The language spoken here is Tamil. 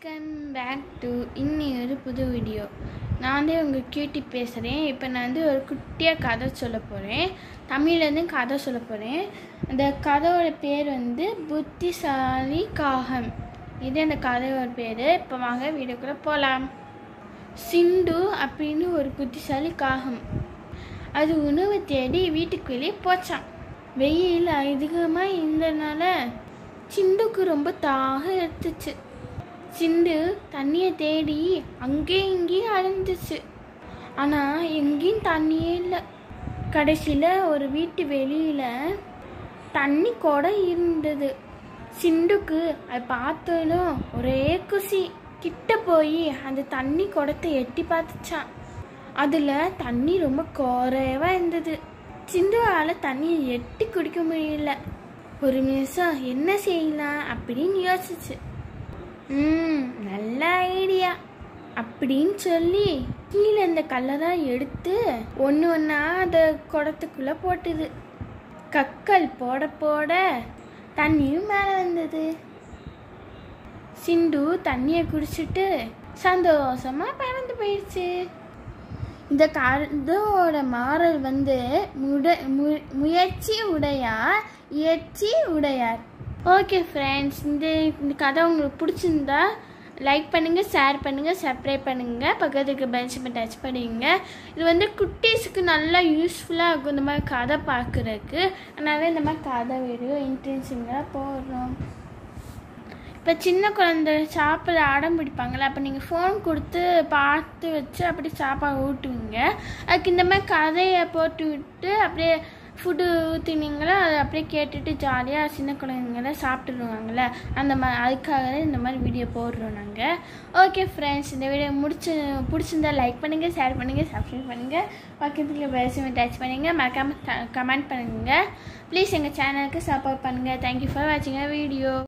வெல்கம் பேக் டு இன்னி ஒரு புது வீடியோ நான் வந்து உங்கள் கியூட்டி பேசுகிறேன் இப்போ நான் வந்து ஒரு குட்டியாக கதை சொல்ல போகிறேன் தமிழ்லேருந்து கதை சொல்ல போகிறேன் அந்த கதையோட பேர் வந்து புத்திசாலி காகம் இது அந்த கதையோட பேர் இப்போ வாங்க வீடியோக்குள்ளே போகலாம் சிண்டு அப்படின்னு ஒரு புத்திசாலி காகம் அது உணவு தேடி வீட்டுக்கு வெளியே போச்சான் வெயில் அதிகமாக இருந்தனால சிண்டுக்கு ரொம்ப தாகம் எடுத்துச்சு சிண்டு தண்ணியை தேடி அங்கேயும் இங்கேயும் அலைஞ்சிச்சு ஆனால் எங்கேயும் தண்ணியே இல்லை கடைசியில் ஒரு வீட்டு வெளியில் தண்ணி கூட இருந்தது சிண்டுக்கு அது பார்த்ததும் ஒரே குசி கிட்ட போய் அந்த தண்ணி குடத்தை எட்டி பார்த்துச்சான் அதில் தண்ணி ரொம்ப குறைவாக இருந்தது சிண்டுவால் தண்ணியை எட்டி குடிக்க முடியல ஒரு நிமிஷம் என்ன செய்யலாம் அப்படின்னு யோசிச்சு ம் நல்ல ஐடியா அப்படின்னு சொல்லி கீழே இந்த கல்லறை எடுத்து ஒன்று ஒன்றா அந்த குடத்துக்குள்ளே போட்டுது கக்கல் போட போட தண்ணியும் மேலே வந்தது சிண்டு தண்ணியை குடிச்சிட்டு சந்தோஷமா பறந்து போயிடுச்சு இந்த கதவோட மாறல் வந்து முட மு- முயற்சி உடையார் இயற்சி உடையார் ஓகே ஃப்ரெண்ட்ஸ் இந்த இந்த கதை உங்களுக்கு பிடிச்சிருந்தா லைக் பண்ணுங்கள் ஷேர் பண்ணுங்கள் சப்ஸ்கிரைப் பண்ணுங்கள் பக்கத்துக்கு பெல் சிம்ம டச் பண்ணிங்க இது வந்து குட்டீஸுக்கு நல்லா யூஸ்ஃபுல்லாக இருக்கும் இந்த மாதிரி கதை பார்க்குறதுக்கு அதனால இந்த மாதிரி கதை வீடியோ இன்டென்சிவாக போடுறோம் இப்போ சின்ன குழந்தை சாப்பிட அடம் பிடிப்பாங்கள்ல அப்போ நீங்கள் ஃபோன் கொடுத்து பார்த்து வச்சு அப்படி சாப்பாடு ஊட்டுவீங்க அதுக்கு இந்த மாதிரி கதையை போட்டு விட்டு அப்படியே ஃபுட்டு ஊற்றினீங்களா அதை அப்படியே கேட்டுட்டு ஜாலியாக சின்ன குழந்தைங்கள சாப்பிட்டுருவாங்கள்ல அந்த மாதிரி அதுக்காக தான் இந்த மாதிரி வீடியோ போடுறோம் நாங்கள் ஓகே ஃப்ரெண்ட்ஸ் இந்த வீடியோ முடிச்சு பிடிச்சிருந்தா லைக் பண்ணுங்கள் ஷேர் பண்ணுங்கள் சப்ஸ்கிரைப் பண்ணுங்கள் பக்கத்தில் பெல்ஸுமே டச் பண்ணுங்கள் மறக்காமல் கமெண்ட் பண்ணுங்கள் ப்ளீஸ் எங்கள் சேனலுக்கு சப்போர்ட் பண்ணுங்கள் தேங்க்யூ ஃபார் வாட்சிங் வீடியோ